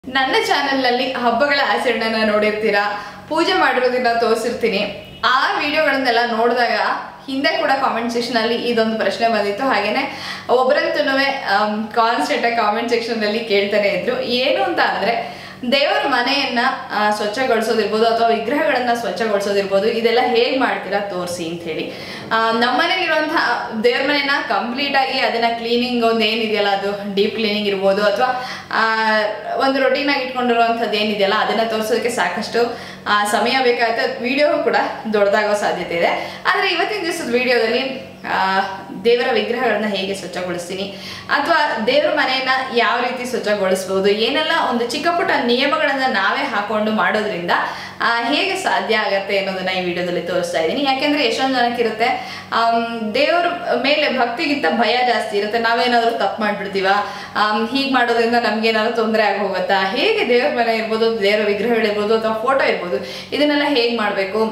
ನನ್ನ ಚಾನೆಲ್ನಲ್ಲಿ ಹಬ್ಬಗಳ ಆಚರಣೆನ ನೋಡಿರ್ತೀರಾ ಪೂಜೆ ಮಾಡಿರೋದನ್ನ ತೋರಿಸಿರ್ತೀನಿ ಆ ವಿಡಿಯೋಗಳನ್ನೆಲ್ಲ ನೋಡಿದಾಗ ಹಿಂದೆ ಕೂಡ ಕಾಮೆಂಟ್ ಸೆಕ್ಷನಲ್ಲಿ ಇದೊಂದು ಪ್ರಶ್ನೆ ಬಂದಿತ್ತು ಹಾಗೇನೆ ಒಬ್ಬರಂತೂ ಕಾನ್ಸ್ಟೆಂಟ್ ಕಾಮೆಂಟ್ ಸೆಕ್ಷನ್ನಲ್ಲಿ ಕೇಳ್ತಾನೆ ಇದ್ರು ಏನು ಅಂತ ಅಂದ್ರೆ ದೇವರ ಮನೆಯನ್ನ ಆ, ಸ್ವಚ್ಛಗೊಳಿಸೋದಿರ್ಬೋದು ಅಥವಾ ವಿಗ್ರಹಗಳನ್ನ ಸ್ವಚ್ಛಗೊಳಿಸೋದಿರ್ಬೋದು ಇದೆಲ್ಲ ಹೇಗೆ ಮಾಡ್ತೀರಾ ತೋರಿಸಿ ಅಂತ ಹೇಳಿ ಆ, ನಮ್ಮನೇಲಿರುವಂತಹ ದೇವ್ರ ಮನೆನ ಕಂಪ್ಲೀಟ್ ಆಗಿ ಅದನ್ನ ಕ್ಲೀನಿಂಗ್ ಒಂದು ಏನಿದೆಯಲ್ಲ ಅದು ಡೀಪ್ ಕ್ಲೀನಿಂಗ್ ಇರ್ಬೋದು ಅಥವಾ ಒಂದು ರೊಟೀನ್ ಆಗಿ ಇಟ್ಕೊಂಡಿರುವಂಥದ್ದು ಏನಿದೆಯಲ್ಲ ಅದನ್ನ ತೋರಿಸೋದಕ್ಕೆ ಸಾಕಷ್ಟು ಆ, ಸಮಯ ಬೇಕಾಗುತ್ತೆ ವಿಡಿಯೋ ಕೂಡ ದೊಡ್ಡದಾಗೋ ಸಾಧ್ಯತೆ ಇದೆ ಆದರೆ ಇವತ್ತಿನ ದಿವಸದ ವಿಡಿಯೋದಲ್ಲಿ ದೇವರ ವಿಗ್ರಹಗಳನ್ನ ಹೇಗೆ ಸ್ವಚ್ಛಗೊಳಿಸ್ತೀನಿ ಅಥವಾ ದೇವರ ಮನೆಯನ್ನ ಯಾವ ರೀತಿ ಸ್ವಚ್ಛಗೊಳಿಸ್ಬೋದು ಏನೆಲ್ಲ ಒಂದು ಚಿಕ್ಕ ಪುಟ್ಟ ನಿಯಮಗಳನ್ನ ನಾವೇ ಹಾಕೊಂಡು ಮಾಡೋದ್ರಿಂದ ಆ, ಹೇಗೆ ಸಾಧ್ಯ ಆಗತ್ತೆ ಅನ್ನೋದನ್ನ ಈ ವಿಡಿಯೋದಲ್ಲಿ ತೋರಿಸ್ತಾ ಇದ್ದೀನಿ ಯಾಕೆಂದ್ರೆ ಎಷ್ಟೊಂದು ಜನಕ್ಕಿರುತ್ತೆ ದೇವ್ರ ಮೇಲೆ ಭಕ್ತಿಗಿಂತ ಭಯ ಜಾಸ್ತಿ ಇರುತ್ತೆ ನಾವೇನಾದ್ರೂ ತಪ್ಪು ಮಾಡ್ಬಿಡ್ತೀವ ಹೀಗೆ ಮಾಡೋದ್ರಿಂದ ನಮ್ಗೇನಾದ್ರು ತೊಂದರೆ ಆಗಿ ಹೋಗುತ್ತಾ ಹೇಗೆ ದೇವ್ರ ಮನೆ ಇರ್ಬೋದು ದೇವರ ವಿಗ್ರಹಗಳಿರ್ಬೋದು ಅಥವಾ ಫೋಟೋ ಇರ್ಬೋದು ಇದನ್ನೆಲ್ಲ ಹೇಗೆ ಮಾಡಬೇಕು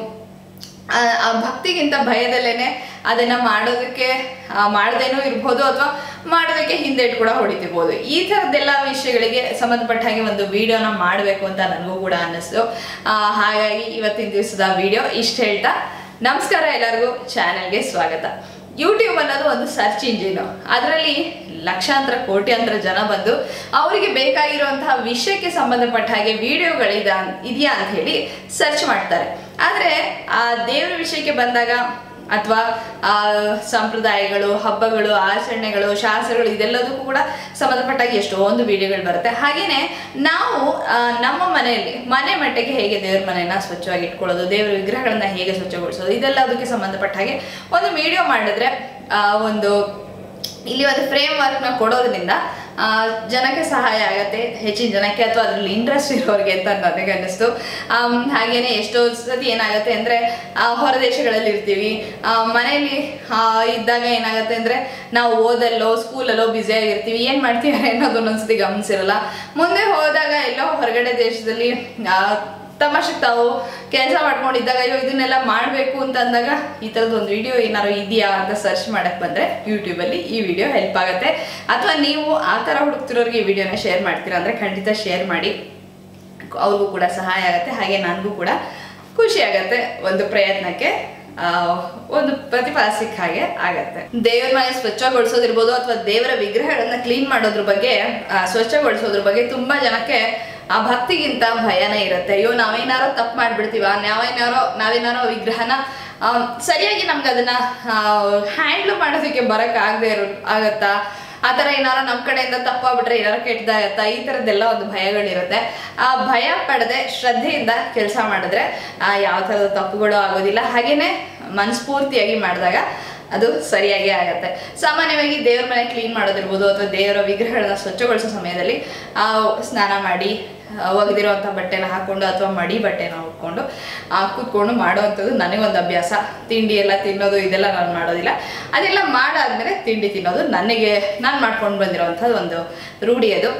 ಆ ಆ ಭಕ್ತಿಗಿಂತ ಭಯದಲ್ಲೇನೆ ಅದನ್ನ ಮಾಡೋದಕ್ಕೆ ಆ, ಮಾಡ್ದೇನೂ ಇರ್ಬೋದು ಅಥವಾ ಮಾಡೋದಕ್ಕೆ ಹಿಂದೆ ಕೂಡ ಹೊಡಿತಿರ್ಬೋದು ಈ ಥರದ್ದೆಲ್ಲ ವಿಷಯಗಳಿಗೆ ಸಂಬಂಧಪಟ್ಟ ಹಾಗೆ ಒಂದು ವಿಡಿಯೋನ ಮಾಡಬೇಕು ಅಂತ ನನಗೂ ಕೂಡ ಅನ್ನಿಸ್ತು ಆ, ಹಾಗಾಗಿ ಇವತ್ತಿನ ದಿವಸದ ವಿಡಿಯೋ ಇಷ್ಟು ಹೇಳ್ತಾ ನಮಸ್ಕಾರ ಎಲ್ಲರಿಗೂ ಚಾನೆಲ್ಗೆ ಸ್ವಾಗತ ಯೂಟ್ಯೂಬ್ ಅನ್ನೋದು ಒಂದು ಸರ್ಚ್ ಇಂಜಿನ್ ಅದರಲ್ಲಿ ಲಕ್ಷಾಂತರ ಕೋಟ್ಯಾಂತರ ಜನ ಬಂದು ಅವರಿಗೆ ಬೇಕಾಗಿರುವಂತಹ ವಿಷಯಕ್ಕೆ ಸಂಬಂಧಪಟ್ಟ ಹಾಗೆ ವಿಡಿಯೋಗಳಿದ ಇದೆಯಾ ಅಂತ ಹೇಳಿ ಸರ್ಚ್ ಮಾಡ್ತಾರೆ ಆದರೆ ಆ ದೇವರ ವಿಷಯಕ್ಕೆ ಬಂದಾಗ ಅಥವಾ ಆ ಸಂಪ್ರದಾಯಗಳು ಹಬ್ಬಗಳು ಆಚರಣೆಗಳು ಶಾಸ್ತ್ರಗಳು ಇದೆಲ್ಲದಕ್ಕೂ ಕೂಡ ಸಂಬಂಧಪಟ್ಟಾಗಿ ಎಷ್ಟೊಂದು ವಿಡಿಯೋಗಳು ಬರುತ್ತೆ ಹಾಗೇನೆ ನಾವು ಆ, ನಮ್ಮ ಮನೆಯಲ್ಲಿ ಮನೆ ಮಟ್ಟಿಗೆ ಹೇಗೆ ದೇವ್ರ ಮನೆಯನ್ನ ಸ್ವಚ್ಛವಾಗಿ ಇಟ್ಕೊಳ್ಳೋದು ದೇವರ ವಿಗ್ರಹಗಳನ್ನ ಹೇಗೆ ಸ್ವಚ್ಛಗೊಳಿಸೋದು ಇದೆಲ್ಲದಕ್ಕೆ ಸಂಬಂಧಪಟ್ಟ ಹಾಗೆ ಒಂದು ವಿಡಿಯೋ ಮಾಡಿದ್ರೆ ಆ, ಒಂದು ಇಲ್ಲಿ ಒಂದು ಫ್ರೇಮ್ ವರ್ಕ್ನ ಕೊಡೋದ್ರಿಂದ ಆ, ಜನಕ್ಕೆ ಸಹಾಯ ಆಗತ್ತೆ ಹೆಚ್ಚಿನ ಜನಕ್ಕೆ ಅಥವಾ ಅದರಲ್ಲಿ ಇಂಟ್ರೆಸ್ಟ್ ಇರೋರಿಗೆ ಅಂತ ನನಗೆ ಅನ್ನಿಸ್ತು ಆಮ್, ಹಾಗೇನೆ ಎಷ್ಟೋ ಸತಿ ಏನಾಗುತ್ತೆ ಅಂದರೆ ಹೊರ ದೇಶಗಳಲ್ಲಿ ಇರ್ತೀವಿ ಆ, ಮನೆಯಲ್ಲಿ ಆ, ಇದ್ದಾಗ ಏನಾಗುತ್ತೆ ಅಂದರೆ ನಾವು ಓದಲ್ಲೋ ಸ್ಕೂಲಲ್ಲೋ ಬ್ಯುಸಿಯಾಗಿರ್ತೀವಿ ಏನು ಮಾಡ್ತೀವಿ ಅನ್ನೋದು ಒಂದೊಂದ್ಸತಿ ಗಮನಿಸಿರಲ್ಲ ಮುಂದೆ ಹೋದಾಗ ಎಲ್ಲೋ ಹೊರಗಡೆ ದೇಶದಲ್ಲಿ ಆ, ತಮಾಷೆಗೆ ತಾವು ಕೆಲಸ ಮಾಡ್ಕೊಂಡಿದ್ದಾಗ ಅಯ್ಯೋ ಇದನ್ನೆಲ್ಲ ಮಾಡಬೇಕು ಅಂತ ಅಂದಾಗ ಈ ಥರದ್ದು ಒಂದು ವಿಡಿಯೋ ಏನಾದ್ರು ಇದೆಯಾ ಅಂತ ಸರ್ಚ್ ಮಾಡಕ್ಕೆ ಬಂದರೆ ಯೂಟ್ಯೂಬಲ್ಲಿ ಈ ವಿಡಿಯೋ ಹೆಲ್ಪ್ ಆಗುತ್ತೆ ಅಥವಾ ನೀವು ಆ ಥರ ಹುಡುಕ್ತಿರೋರಿಗೆ ಈ ವಿಡಿಯೋನ ಶೇರ್ ಮಾಡ್ತೀರಾ ಅಂದರೆ ಖಂಡಿತ ಶೇರ್ ಮಾಡಿ ಅವ್ರಿಗೂ ಕೂಡ ಸಹಾಯ ಆಗುತ್ತೆ ಹಾಗೆ ನನಗೂ ಕೂಡ ಖುಷಿ ಆಗತ್ತೆ ಒಂದು ಪ್ರಯತ್ನಕ್ಕೆ ಆ, ಒಂದು ಪ್ರತಿಫಲ ಸಿಕ್ಕ ಹಾಗೆ ಆಗತ್ತೆ ದೇವರ ಮನೆ ಸ್ವಚ್ಛಗೊಳಿಸೋದಿರ್ಬೋದು ಅಥವಾ ದೇವರ ವಿಗ್ರಹಗಳನ್ನ ಕ್ಲೀನ್ ಮಾಡೋದ್ರ ಬಗ್ಗೆ ಆ, ಸ್ವಚ್ಛಗೊಳಿಸೋದ್ರ ಬಗ್ಗೆ ತುಂಬಾ ಜನಕ್ಕೆ ಆ ಭಕ್ತಿಗಿಂತ ಭಯನೇ ಇರುತ್ತೆ ಅಯ್ಯೋ ನಾವೇನಾರೋ ತಪ್ಪು ಮಾಡ್ಬಿಡ್ತೀವ ನಾವೇನಾರೋ ನಾವೇನಾರೋ ವಿಗ್ರಹನ ಆ, ಸರಿಯಾಗಿ ನಮ್ಗೆ ಅದನ್ನ ಹ್ಯಾಂಡ್ಲ್ ಮಾಡೋದಕ್ಕೆ ಬರಕ್ ಆಗದೆ ಇರೋ ಆಗತ್ತಾ ಆ ಥರ ಏನಾರ ನಮ್ಮ ಕಡೆಯಿಂದ ತಪ್ಪಾಗ್ಬಿಟ್ರೆ ಏನಾರ ಕೆಟ್ಟದಾಗತ್ತಾ ಈ ಥರದ್ದೆಲ್ಲ ಒಂದು ಭಯಗಳಿರುತ್ತೆ ಆ ಭಯ ಪಡದೆ ಶ್ರದ್ಧೆಯಿಂದ ಕೆಲಸ ಮಾಡಿದ್ರೆ ಆ, ಯಾವ ಥರದ ತಪ್ಪುಗಳು ಆಗೋದಿಲ್ಲ ಹಾಗೇನೆ ಮನಸ್ಫೂರ್ತಿಯಾಗಿ ಮಾಡಿದಾಗ ಅದು ಸರಿಯಾಗಿ ಆಗತ್ತೆ ಸಾಮಾನ್ಯವಾಗಿ ದೇವ್ರ ಮನೆ ಕ್ಲೀನ್ ಮಾಡೋದಿರ್ಬೋದು ಅಥವಾ ದೇವರ ವಿಗ್ರಹಗಳನ್ನ ಸ್ವಚ್ಛಗೊಳಿಸೋ ಸಮಯದಲ್ಲಿ ಆ, ಸ್ನಾನ ಮಾಡಿ ಒಗೆದಿರುವಂಥ ಬಟ್ಟೆನ ಹಾಕೊಂಡು ಅಥವಾ ಮಡಿ ಬಟ್ಟೆನ ಉಟ್ಕೊಂಡು ಆ, ಕೂತ್ಕೊಂಡು ಮಾಡೋವಂಥದ್ದು ನನಗೊಂದು ಅಭ್ಯಾಸ ತಿಂಡಿ ಎಲ್ಲ ತಿನ್ನೋದು ಇದೆಲ್ಲ ನಾನು ಮಾಡೋದಿಲ್ಲ ಅದೆಲ್ಲ ಮಾಡಾದ್ಮೇಲೆ ತಿಂಡಿ ತಿನ್ನೋದು ನನಗೆ ನಾನು ಮಾಡ್ಕೊಂಡು ಬಂದಿರೋವಂಥದ್ದು ಒಂದು ರೂಢಿ ಅದು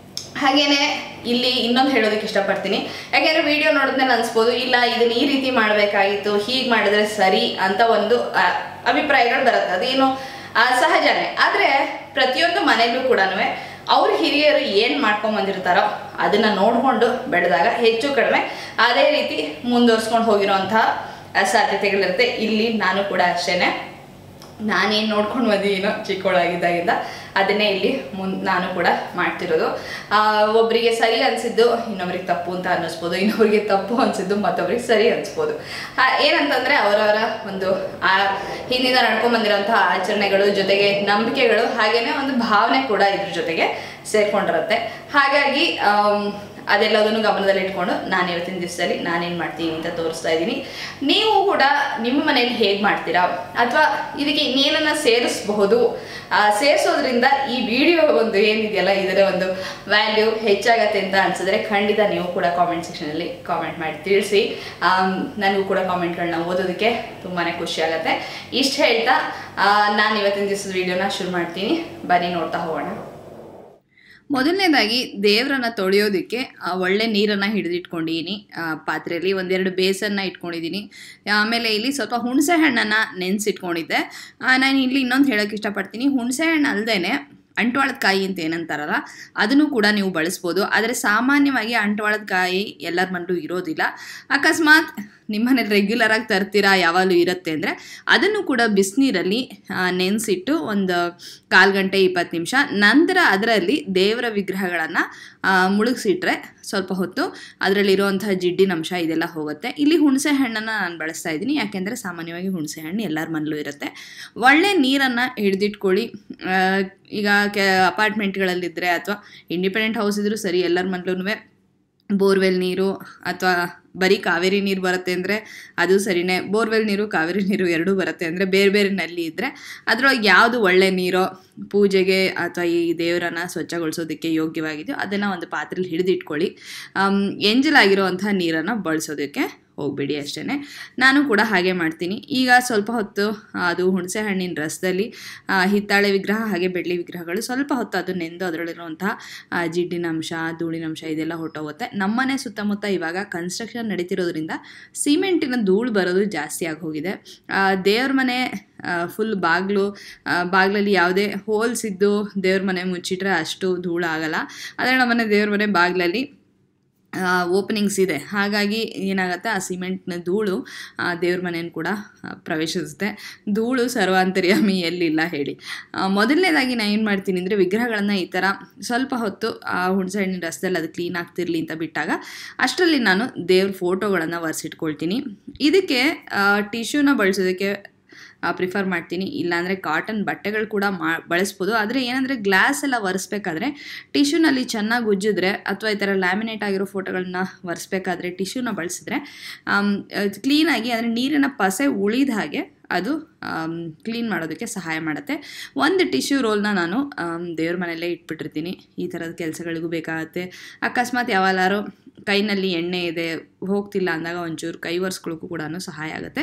ಹಾಗೇನೆ ಇಲ್ಲಿ ಇನ್ನೊಂದು ಹೇಳೋದಕ್ಕೆ ಇಷ್ಟಪಡ್ತೀನಿ ಯಾಕೆಂದ್ರೆ ವಿಡಿಯೋ ನೋಡಿದ್ಮೇಲೆ ಅನ್ಸ್ಬೋದು ಇಲ್ಲ ಇದನ್ನ ಈ ರೀತಿ ಮಾಡಬೇಕಾಗಿತ್ತು ಹೀಗೆ ಮಾಡಿದ್ರೆ ಸರಿ ಅಂತ ಒಂದು ಆ, ಅಭಿಪ್ರಾಯಗಳು ಬರುತ್ತೆ ಅದೇನು ಆ, ಸಹಜನೇ ಆದರೆ ಪ್ರತಿಯೊಂದು ಮನೆಯಲ್ಲೂ ಕೂಡ ಅವ್ರ ಹಿರಿಯರು ಏನು ಮಾಡ್ಕೊಂಡ್ ಬಂದಿರ್ತಾರೋ ಅದನ್ನ ನೋಡಿಕೊಂಡು ಬೆಳೆದಾಗ ಹೆಚ್ಚು ಕಡಿಮೆ ಅದೇ ರೀತಿ ಮುಂದುವರ್ಸ್ಕೊಂಡು ಹೋಗಿರೋಂತಹ ಆ, ಸಾಧ್ಯತೆಗಳಿರುತ್ತೆ ಇಲ್ಲಿ ನಾನು ಕೂಡ ಅಷ್ಟೇನೆ ನಾನೇನು ನೋಡ್ಕೊಂಡು ಬಂದಿದ್ದೀನೋ ಚಿಕ್ಕವಳಾಗಿದ್ದಾಗಿಂದ ಅದನ್ನೇ ಇಲ್ಲಿ ಮುನ್ ನಾನು ಕೂಡ ಮಾಡ್ತಿರೋದು ಆ, ಒಬ್ರಿಗೆ ಸರಿ ಅನಿಸಿದ್ದು ಇನ್ನೊಬ್ರಿಗೆ ತಪ್ಪು ಅಂತ ಅನ್ನಿಸ್ಬೋದು ಇನ್ನೊಬ್ರಿಗೆ ತಪ್ಪು ಅನಿಸಿದ್ದು ಮತ್ತೊಬ್ರಿಗೆ ಸರಿ ಅನಿಸ್ಬೋದು ಆ, ಏನಂತಂದ್ರೆ ಅವರವರ ಒಂದು ಆ ಹಿಂದಿನ ನಡ್ಕೊಂಡ್ ಬಂದಿರೋಂತಹ ಆಚರಣೆಗಳು ಜೊತೆಗೆ ನಂಬಿಕೆಗಳು ಹಾಗೇನೆ ಒಂದು ಭಾವನೆ ಕೂಡ ಇದ್ರ ಜೊತೆಗೆ ಸೇರ್ಕೊಂಡಿರುತ್ತೆ ಹಾಗಾಗಿ ಆಮ್, ಅದೆಲ್ಲದನ್ನು ಗಮನದಲ್ಲಿ ಇಟ್ಕೊಂಡು ನಾನು ಇವತ್ತಿನ ದಿವಸದಲ್ಲಿ ನಾನೇನು ಮಾಡ್ತೀನಿ ಅಂತ ತೋರಿಸ್ತಾ ಇದ್ದೀನಿ ನೀವು ಕೂಡ ನಿಮ್ಮ ಮನೇಲಿ ಹೇಗೆ ಮಾಡ್ತೀರಾ ಅಥವಾ ಇದಕ್ಕೆ ಇನ್ನೇನನ್ನ ಸೇರಿಸಬಹುದು ಸೇರಿಸೋದ್ರಿಂದ ಈ ವಿಡಿಯೋ ಒಂದು ಏನಿದೆಯಲ್ಲ ಇದರ ಒಂದು ವ್ಯಾಲ್ಯೂ ಹೆಚ್ಚಾಗತ್ತೆ ಅಂತ ಅನ್ಸಿದ್ರೆ ಖಂಡಿತ ನೀವು ಕೂಡ ಕಾಮೆಂಟ್ ಸೆಕ್ಷನಲ್ಲಿ ಕಾಮೆಂಟ್ ಮಾಡಿ ತಿಳಿಸಿ ಆಮ್, ನನಗೂ ಕೂಡ ಕಾಮೆಂಟ್ಗಳನ್ನ ಓದೋದಕ್ಕೆ ತುಂಬಾ ಖುಷಿ ಆಗುತ್ತೆ ಇಷ್ಟು ಹೇಳ್ತಾ ನಾನು ಇವತ್ತಿನ ದಿವಸದ ವಿಡಿಯೋನ ಶುರು ಮಾಡ್ತೀನಿ ಬನ್ನಿ ನೋಡ್ತಾ ಹೋಗೋಣ ಮೊದಲನೇದಾಗಿ ದೇವರನ್ನ ತೊಳೆಯೋದಕ್ಕೆ ಆ, ಒಳ್ಳೆ ನೀರನ್ನು ಹಿಡಿದಿಟ್ಕೊಂಡಿದ್ದೀನಿ ಪಾತ್ರೆಯಲ್ಲಿ ಒಂದೆರಡು ಬೇಸನ್ನ ಇಟ್ಕೊಂಡಿದ್ದೀನಿ ಆಮೇಲೆ ಇಲ್ಲಿ ಸ್ವಲ್ಪ ಹುಣಸೆ ಹಣ್ಣನ್ನು ನೆನೆಸಿಟ್ಕೊಂಡಿದ್ದೆ ನಾನು ಇಲ್ಲಿ ಇನ್ನೊಂದು ಹೇಳೋಕ್ಕೆ ಇಷ್ಟಪಡ್ತೀನಿ ಹುಣಸೆ ಹಣ್ಣು ಅಲ್ಲದೆ ಅಂಟ್ವಾಳದ ಕಾಯಿ ಅಂತ ಏನಂತಾರಲ್ಲ ಅದನ್ನು ಕೂಡ ನೀವು ಬಳಸ್ಬೋದು ಆದರೆ ಸಾಮಾನ್ಯವಾಗಿ ಅಂಟ್ವಾಳದ ಕಾಯಿ ಎಲ್ಲರ ಮನೇಲೂ ಇರೋದಿಲ್ಲ ಅಕಸ್ಮಾತ್ ನಿಮ್ಮನೇಲಿ ರೆಗ್ಯುಲರ್ ಆಗಿ ತರ್ತೀರಾ ಯಾವಾಗಲೂ ಇರುತ್ತೆ ಅಂದರೆ ಅದನ್ನು ಕೂಡ ಬಿಸಿನೀರಲ್ಲಿ ನೆನೆಸಿಟ್ಟು ಒಂದು ಕಾಲು ಗಂಟೆ ಇಪ್ಪತ್ತು ನಿಮಿಷ ನಂತರ ಅದರಲ್ಲಿ ದೇವರ ವಿಗ್ರಹಗಳನ್ನು ಮುಳುಗಿಸಿಟ್ರೆ ಸ್ವಲ್ಪ ಹೊತ್ತು ಅದರಲ್ಲಿರುವಂತಹ ಜಿಡ್ಡಿನ ಅಂಶ ಇದೆಲ್ಲ ಹೋಗುತ್ತೆ ಇಲ್ಲಿ ಹುಣಸೆ ಹಣ್ಣನ್ನು ನಾನು ಬಳಸ್ತಾ ಇದ್ದೀನಿ ಯಾಕೆಂದರೆ ಸಾಮಾನ್ಯವಾಗಿ ಹುಣಸೆ ಹಣ್ಣು ಎಲ್ಲರ ಮನೇಲೂ ಇರುತ್ತೆ ಒಳ್ಳೆ ನೀರನ್ನು ಹಿಡಿದಿಟ್ಕೊಳ್ಳಿ ಆ, ಈಗ ಕೆ ಅಪಾರ್ಟ್ಮೆಂಟ್ಗಳಲ್ಲಿದ್ದರೆ ಅಥವಾ ಇಂಡಿಪೆಂಡೆಂಟ್ ಹೌಸ್ ಇದ್ರೂ ಸರಿ ಎಲ್ಲರ ಮನೇಲೂ ಬೋರ್ವೆಲ್ ನೀರು ಅಥವಾ ಬರೀ ಕಾವೇರಿ ನೀರು ಬರುತ್ತೆ ಅಂದರೆ ಅದು ಸರಿನೇ ಬೋರ್ವೆಲ್ ನೀರು ಕಾವೇರಿ ನೀರು ಎರಡೂ ಬರುತ್ತೆ ಅಂದರೆ ಬೇರೆ ಬೇರೆ ನಲ್ಲಿ ಇದ್ದರೆ ಅದರೊಳಗೆ ಯಾವುದು ಒಳ್ಳೆ ನೀರೋ ಪೂಜೆಗೆ ಅಥವಾ ಈ ದೇವರನ್ನ ಸ್ವಚ್ಛಗೊಳಿಸೋದಕ್ಕೆ ಯೋಗ್ಯವಾಗಿದೆಯೋ ಅದನ್ನು ಒಂದು ಪಾತ್ರೆಲಿ ಹಿಡಿದಿಟ್ಕೊಳ್ಳಿ ಎಂಜಲಾಗಿರುವಂಥ ನೀರನ್ನು ಬಳಸೋದಕ್ಕೆ ಹೋಗಬೇಡಿ ಅಷ್ಟೇ ನಾನು ಕೂಡ ಹಾಗೆ ಮಾಡ್ತೀನಿ ಈಗ ಸ್ವಲ್ಪ ಹೊತ್ತು ಅದು ಹುಣಸೆ ಹಣ್ಣಿನ ರಸದಲ್ಲಿ ಆ, ಹಿತ್ತಾಳೆ ವಿಗ್ರಹ ಹಾಗೆ ಬೆಳ್ಳಿ ವಿಗ್ರಹಗಳು ಸ್ವಲ್ಪ ಹೊತ್ತು ಅದು ನೆಂದು ಅದರಲ್ಲಿರುವಂತಹ ಆ, ಜಿಡ್ಡಿನ ಅಂಶ ಧೂಳಿನ ಅಂಶ ಇದೆಲ್ಲ ಹೊಟ್ಟೋಗುತ್ತೆ ನಮ್ಮನೆ ಸುತ್ತಮುತ್ತ ಇವಾಗ ಕನ್ಸ್ಟ್ರಕ್ಷನ್ ನಡೀತಿರೋದ್ರಿಂದ ಸಿಮೆಂಟಿನ ಧೂಳು ಬರೋದು ಜಾಸ್ತಿ ಆಗಿ ಹೋಗಿದೆ ಆ, ದೇವ್ರ ಮನೆ ಫುಲ್ ಬಾಗಿಲು ಬಾಗಿಲಲ್ಲಿ ಯಾವುದೇ ಹೋಲ್ಸ್ ಇದ್ದು ದೇವ್ರ ಮನೆ ಮುಚ್ಚಿಟ್ರೆ ಅಷ್ಟು ಧೂಳು ಆಗಲ್ಲ ಆದರೆ ನಮ್ಮನೆ ದೇವ್ರ ಮನೆ ಬಾಗಿಲಲ್ಲಿ ಓಪನಿಂಗ್ಸ್ ಇದೆ ಹಾಗಾಗಿ ಏನಾಗುತ್ತೆ ಆ ಸಿಮೆಂಟ್ನ ಧೂಳು ಆ, ದೇವ್ರ ಮನೆಯನ್ನು ಕೂಡ ಆ, ಪ್ರವೇಶಿಸುತ್ತೆ ಧೂಳು ಸರ್ವಾಂತರ್ಯಾಮಿ ಎಲ್ಲಿಲ್ಲ ಹೇಳಿ ಆ, ಮೊದಲನೇದಾಗಿ ನಾನು ಏನು ಮಾಡ್ತೀನಿ ಅಂದರೆ ವಿಗ್ರಹಗಳನ್ನು ಈ ಥರ ಸ್ವಲ್ಪ ಹೊತ್ತು ಆ ಹುಣಸೆ ಹಣ್ಣಿನ ರಸದಲ್ಲಿ ಅದು ಕ್ಲೀನ್ ಆಗ್ತಿರ್ಲಿ ಅಂತ ಬಿಟ್ಟಾಗ ಅಷ್ಟರಲ್ಲಿ ನಾನು ದೇವ್ರ ಫೋಟೋಗಳನ್ನು ಒರೆಸಿಟ್ಕೊಳ್ತೀನಿ ಇದಕ್ಕೆ ಟಿಶ್ಯೂನ ಬಳಸೋದಕ್ಕೆ ಪ್ರಿಫರ್ ಮಾಡ್ತೀನಿ ಇಲ್ಲಾಂದರೆ ಕಾಟನ್ ಬಟ್ಟೆಗಳು ಕೂಡ ಮಾ ಬಳಸ್ಬೋದು ಆದರೆ ಏನಂದರೆ ಗ್ಲಾಸ್ ಎಲ್ಲ ಒರೆಸ್ಬೇಕಾದ್ರೆ ಟಿಶ್ಯೂನಲ್ಲಿ ಚೆನ್ನಾಗಿ ಉಜ್ಜಿದ್ರೆ ಅಥವಾ ಈ ಥರ ಲ್ಯಾಮಿನೇಟ್ ಆಗಿರೋ ಫೋಟೋಗಳನ್ನ ಒರೆಸ್ಬೇಕಾದ್ರೆ ಟಿಶ್ಯೂನ ಬಳಸಿದ್ರೆ ಕ್ಲೀನಾಗಿ ಅಂದರೆ ನೀರಿನ ಪಸೆ ಉಳಿದ ಹಾಗೆ ಅದು ಕ್ಲೀನ್ ಮಾಡೋದಕ್ಕೆ ಸಹಾಯ ಮಾಡುತ್ತೆ ಒಂದು ಟಿಶ್ಯೂ ರೋಲ್ನ ನಾನು ಆಮ್, ದೇವ್ರ ಮನೆಯಲ್ಲೇ ಇಟ್ಬಿಟ್ಟಿರ್ತೀನಿ ಈ ಥರದ ಕೆಲಸಗಳಿಗೂ ಬೇಕಾಗುತ್ತೆ ಅಕಸ್ಮಾತ್ ಯಾವಾಗಾರು ಕೈನಲ್ಲಿ ಎಣ್ಣೆ ಇದೆ ಹೋಗ್ತಿಲ್ಲ ಅಂದಾಗ ಒಂಚೂರು ಕೈ ಒರೆಸ್ಕೊಳ್ಳೋಕ್ಕೂ ಕೂಡ ಸಹಾಯ ಆಗುತ್ತೆ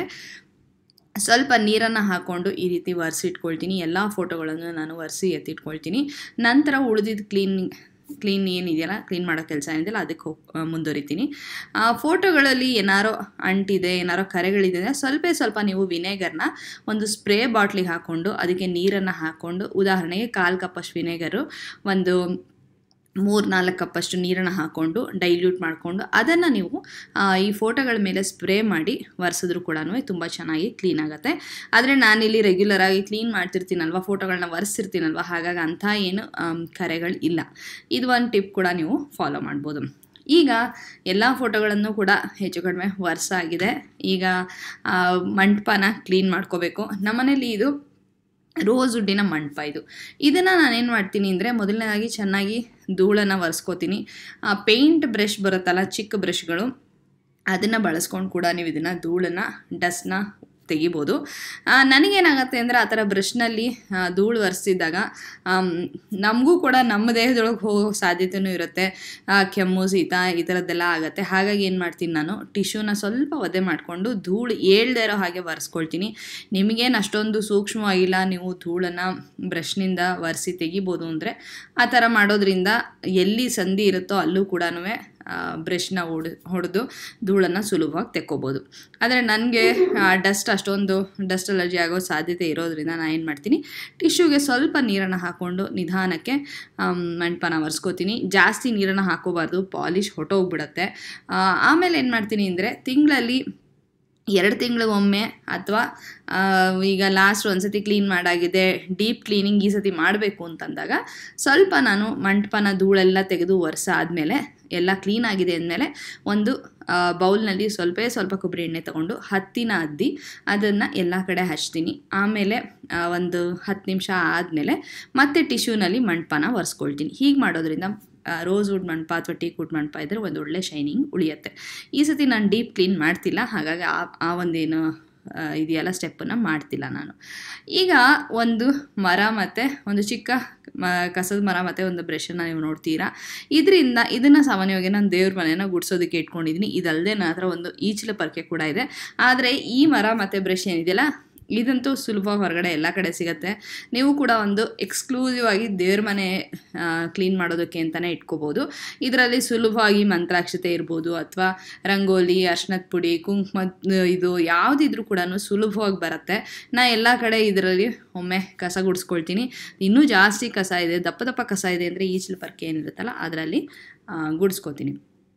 ಸ್ವಲ್ಪ ನೀರನ್ನು ಹಾಕ್ಕೊಂಡು ಈ ರೀತಿ ಒರೆಸಿಟ್ಕೊಳ್ತೀನಿ ಎಲ್ಲ ಫೋಟೋಗಳನ್ನು ನಾನು ಒರೆಸಿ ಎತ್ತಿಟ್ಕೊಳ್ತೀನಿ ನಂತರ ಉಳಿದಿದ್ದು ಕ್ಲೀನ್ ಕ್ಲೀನ್ ಏನಿದೆಯಲ್ಲ ಕ್ಲೀನ್ ಮಾಡೋ ಕೆಲಸ ಏನಿದೆಯಲ್ಲ ಅದಕ್ಕೆ ಹೋಗಿ ಮುಂದುವರಿತೀನಿ ಆ, ಫೋಟೋಗಳಲ್ಲಿ ಏನಾರೋ ಅಂಟಿದೆ ಏನಾರೋ ಕರೆಗಳಿದೆ ಅಂದರೆ ಸ್ವಲ್ಪ ಸ್ವಲ್ಪ ನೀವು ವಿನೆಗರ್ನ ಒಂದು ಸ್ಪ್ರೇ ಬಾಟ್ಲಿಗೆ ಹಾಕ್ಕೊಂಡು ಅದಕ್ಕೆ ನೀರನ್ನು ಹಾಕ್ಕೊಂಡು ಉದಾಹರಣೆಗೆ ಕಾಲು ಕಪ್ಪಷ್ಟು ವಿನೆಗರು ಒಂದು ಮೂರು ನಾಲ್ಕು ಕಪ್ಪಷ್ಟು ನೀರನ್ನು ಹಾಕ್ಕೊಂಡು ಡೈಲ್ಯೂಟ್ ಮಾಡಿಕೊಂಡು ಅದನ್ನು ನೀವು ಆ, ಈ ಫೋಟೋಗಳ ಮೇಲೆ ಸ್ಪ್ರೇ ಮಾಡಿ ಒರೆಸಿದ್ರು ಕೂಡ ತುಂಬ ಚೆನ್ನಾಗಿ ಕ್ಲೀನ್ ಆಗುತ್ತೆ ಆದರೆ ನಾನಿಲ್ಲಿ ರೆಗ್ಯುಲರಾಗಿ ಕ್ಲೀನ್ ಮಾಡ್ತಿರ್ತೀನಲ್ವ ಫೋಟೋಗಳನ್ನ ಒರೆಸಿರ್ತೀನಲ್ವ ಹಾಗಾಗಿ ಅಂಥ ಏನು ಆಮ್, ಕರೆಗಳು ಇಲ್ಲ ಇದು ಒಂದು ಟಿಪ್ ಕೂಡ ನೀವು ಫಾಲೋ ಮಾಡ್ಬೋದು ಈಗ ಎಲ್ಲ ಫೋಟೋಗಳನ್ನು ಕೂಡ ಹೆಚ್ಚು ಕಡಿಮೆ ಒರೆಸಾಗಿದೆ ಈಗ ಆ, ಮಂಟಪನ ಕ್ಲೀನ್ ಮಾಡ್ಕೋಬೇಕು ನಮ್ಮನೇಲಿ ಇದು ರೋಸ್ ವುಡ್ಡಿನ ಮಂಟಪ ಇದು ಇದನ್ನು ನಾನೇನು ಮಾಡ್ತೀನಿ ಅಂದರೆ ಮೊದಲನೇದಾಗಿ ಚೆನ್ನಾಗಿ ಧೂಳನ್ನು ಒರೆಸ್ಕೋತೀನಿ ಪೇಂಟ್ ಬ್ರಷ್ ಬರುತ್ತಲ್ಲ ಚಿಕ್ಕ ಬ್ರಷ್ಗಳು ಅದನ್ನು ಬಳಸ್ಕೊಂಡು ಕೂಡ ನೀವು ಇದನ್ನು ಧೂಳನ್ನು ಡಸ್ಟ್ನ ತೆಗಿಬೋದು ಆ, ನನಗೇನಾಗತ್ತೆ ಅಂದರೆ ಆ ಥರ ಬ್ರಷ್ನಲ್ಲಿ ಧೂಳು ಒರೆಸಿದಾಗ ನಮಗೂ ಕೂಡ ನಮ್ಮ ದೇಹದೊಳಗೆ ಹೋಗೋ ಸಾಧ್ಯತೆಯೂ ಇರುತ್ತೆ ಆ, ಕೆಮ್ಮು ಶೀತ ಈ ಥರದ್ದೆಲ್ಲ ಆಗುತ್ತೆ ಹಾಗಾಗಿ ಏನು ಮಾಡ್ತೀನಿ ನಾನು ಟಿಶ್ಯೂನ ಸ್ವಲ್ಪ ಒದೆ ಮಾಡಿಕೊಂಡು ಧೂಳು ಏಳ್ದೇ ಇರೋ ಹಾಗೆ ಒರೆಸ್ಕೊಳ್ತೀನಿ ನಿಮಗೇನು ಅಷ್ಟೊಂದು ಸೂಕ್ಷ್ಮವಾಗಿಲ್ಲ ನೀವು ಧೂಳನ್ನು ಬ್ರಷ್ನಿಂದ ಒರೆಸಿ ತೆಗಿಬೋದು ಅಂದರೆ ಆ ಥರ ಮಾಡೋದ್ರಿಂದ ಎಲ್ಲಿ ಸಂಧಿ ಇರುತ್ತೋ ಅಲ್ಲೂ ಕೂಡ ಬ್ರಷ್ನ ಹೊಡ್ ಹೊಡೆದು ಧೂಳನ್ನು ಸುಲಭವಾಗಿ ತೆಕ್ಕೋಬೋದು ಆದರೆ ನನಗೆ ಡಸ್ಟ್ ಅಷ್ಟೊಂದು ಡಸ್ಟ್ ಅಲರ್ಜಿ ಆಗೋ ಸಾಧ್ಯತೆ ಇರೋದ್ರಿಂದ ನಾನು ಏನು ಮಾಡ್ತೀನಿ ಟಿಶ್ಯೂಗೆ ಸ್ವಲ್ಪ ನೀರನ್ನು ಹಾಕ್ಕೊಂಡು ನಿಧಾನಕ್ಕೆ ಆಮ್, ಮಂಟಪನ ಒರೆಸ್ಕೋತೀನಿ ಜಾಸ್ತಿ ನೀರನ್ನು ಹಾಕೋಬಾರ್ದು ಪಾಲಿಶ್ ಹೊಟ್ಟೋಗ್ಬಿಡತ್ತೆ ಆ, ಆಮೇಲೆ ಏನು ಮಾಡ್ತೀನಿ ಅಂದರೆ ತಿಂಗಳಲ್ಲಿ ಎರಡು ತಿಂಗಳಿಗೊಮ್ಮೆ ಅಥವಾ ಈಗ ಲಾಸ್ಟ್ ಒಂದ್ಸತಿ ಕ್ಲೀನ್ ಮಾಡಾಗಿದೆ ಡೀಪ್ ಕ್ಲೀನಿಂಗ್ ಈ ಸತಿ ಮಾಡಬೇಕು ಅಂತಂದಾಗ ಸ್ವಲ್ಪ ನಾನು ಮಂಟಪನ ಧೂಳೆಲ್ಲ ತೆಗೆದು ಒರೆಸ ಆದಮೇಲೆ ಎಲ್ಲ ಕ್ಲೀನ್ ಆಗಿದೆ ಅಂದಮೇಲೆ ಒಂದು ಬೌಲ್ನಲ್ಲಿ ಸ್ವಲ್ಪ ಸ್ವಲ್ಪ ಕೊಬ್ಬರಿ ಎಣ್ಣೆ ತೊಗೊಂಡು ಹತ್ತಿನ ಅದ್ದಿ ಅದನ್ನು ಎಲ್ಲ ಕಡೆ ಹಚ್ತೀನಿ ಆಮೇಲೆ ಆ, ಒಂದು ಹತ್ತು ನಿಮಿಷ ಆದಮೇಲೆ ಮತ್ತೆ ಟಿಶ್ಯೂನಲ್ಲಿ ಮಂಟಪನ ಒರೆಸ್ಕೊಳ್ತೀನಿ ಹೀಗೆ ಮಾಡೋದ್ರಿಂದ ರೋಸ್ ವುಡ್ ಮಂಟಪ ಅಥವಾ ಟೀ ಕುಡ್ ಮಂಟಪ ಇದ್ದರೆ ಒಂದು ಒಳ್ಳೆ ಶೈನಿಂಗ್ ಉಳಿಯುತ್ತೆ ಈ ಸತಿ ನಾನು ಡೀಪ್ ಕ್ಲೀನ್ ಮಾಡ್ತಿಲ್ಲ ಹಾಗಾಗಿ ಆ ಆ ಒಂದೇನು ಆ, ಇದೆಯಲ್ಲ ಸ್ಟೆಪ್ಪನ್ನು ಮಾಡ್ತಿಲ್ಲ ನಾನು ಈಗ ಒಂದು ಮರ ಮತ್ತು ಒಂದು ಚಿಕ್ಕ ಮ ಕಸದ ಮರ ಮತ್ತು ಒಂದು ಬ್ರಷನ್ನು ನೀವು ನೋಡ್ತೀರಾ ಇದರಿಂದ ಇದನ್ನು ಸಾಮಾನ್ಯವಾಗಿ ನಾನು ದೇವ್ರ ಮನೆಯನ್ನು ಗುಡಿಸೋದಕ್ಕೆ ಇಟ್ಕೊಂಡಿದ್ದೀನಿ ಇದಲ್ಲದೆ ನನ್ನ ಹತ್ರ ಒಂದು ಈಚಲ ಪರ್ಕೆ ಕೂಡ ಇದೆ ಆದರೆ ಈ ಮರ ಮತ್ತು ಬ್ರಷ್ ಏನಿದೆಯಲ್ಲ ಇದಂತೂ ಸುಲಭ ಹೊರಗಡೆ ಎಲ್ಲ ಕಡೆ ಸಿಗುತ್ತೆ ನೀವು ಕೂಡ ಒಂದು ಎಕ್ಸ್ಕ್ಲೂಸಿವ್ ಆಗಿ ದೇವ್ರ ಮನೆ ಕ್ಲೀನ್ ಮಾಡೋದಕ್ಕೆ ಅಂತಲೇ ಇಟ್ಕೋಬೋದು ಇದರಲ್ಲಿ ಸುಲಭವಾಗಿ ಮಂತ್ರಾಕ್ಷತೆ ಇರ್ಬೋದು ಅಥವಾ ರಂಗೋಲಿ ಅರ್ಶಿನದ ಪುಡಿ ಕುಂಕುಮದ ಇದು ಯಾವುದಿದ್ರೂ ಕೂಡ ಸುಲಭವಾಗಿ ಬರುತ್ತೆ ನಾ ಎಲ್ಲ ಕಡೆ ಇದರಲ್ಲಿ ಒಮ್ಮೆ ಕಸ ಗುಡಿಸ್ಕೊಳ್ತೀನಿ ಇನ್ನೂ ಜಾಸ್ತಿ ಕಸ ಇದೆ ದಪ್ಪ ದಪ್ಪ ಕಸ ಇದೆ ಅಂದರೆ ಈಚಲು ಪರ್ಕೆ ಏನಿರುತ್ತಲ್ಲ ಅದರಲ್ಲಿ ಗುಡಿಸ್ಕೊತೀನಿ